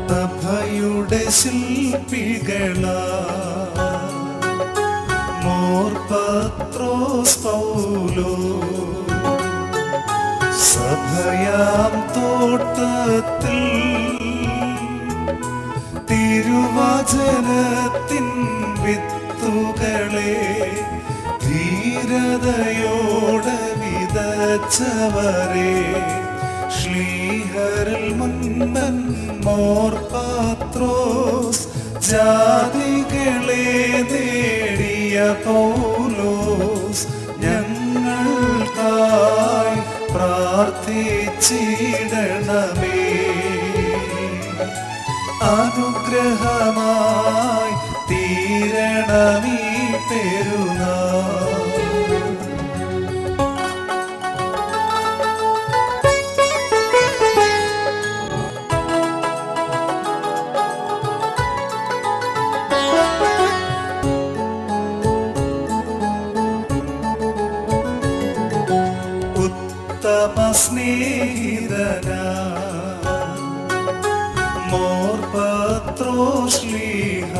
സഭയുടെ ശില്പികളാ മോർ പത്രോസ് പൗലോ സഭയാം തോട്ടത്തിൽ തിരുവചനത്തിൻ വിത്തുകളെ ധീരതയോടെ വിതച്ചവരെ ശ്ലീഹരിൽ മുൻപൻ മോർ പാത്രോസ് ജാതികളെ നേടിയ പൗലോസ് ഞങ്ങൾക്കായി പ്രാർത്ഥിച്ചിടണമേ അനുഗ്രഹമായി തീരണമീ പെരുന്നാൾ ഉത്തമ സ്നേഹിതന മോർ പത്രോശ്ലീഹ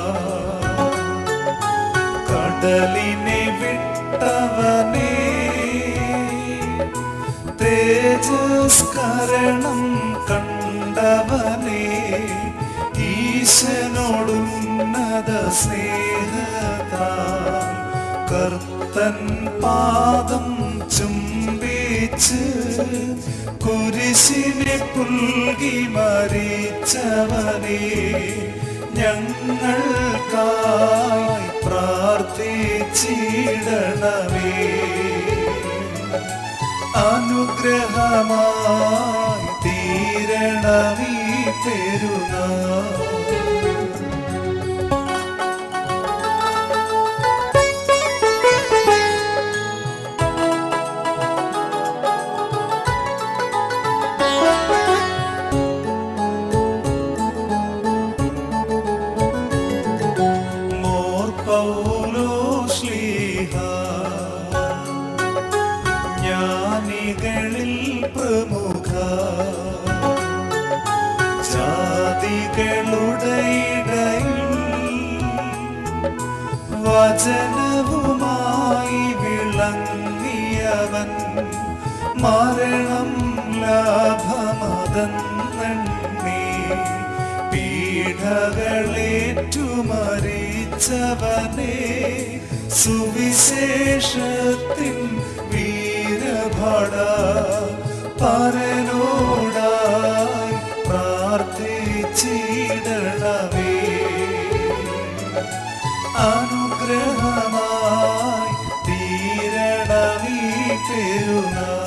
കടലിനെ വിട്ടവനെ തേജസ്കരണം കണ്ടവനെ ഈശനോടുന്നത സ്നേഹത്താൽ കർത്തൻ പാദം ചുംബിച്ച് കുരിശിനെ പുൽകി മരിച്ചവനെ ഞങ്ങൾക്കായി പ്രാർത്ഥിച്ചിടണമേ അനുഗ്രഹമായി തീരണമീ പെരുന്നാൾ മോർ പൗലോ ശ്ലീഹ ജ്ഞാനികളിൽ പ്രമുഖ ജാതികളുടെ ഇടയിൽ വചനവുമായി വിളങ്ങിയവൻ മരണം ലാഭമതെണ്ണി പീഡകളേറ്റുമരിച്ചവനെ സുവിശേഷത്തിൻ വീരഭട പരനോടായി പ്രാർത്ഥിച്ചിടണമേ അനുഗ്രഹമായി തീരണമീ പെരുന്നാൾ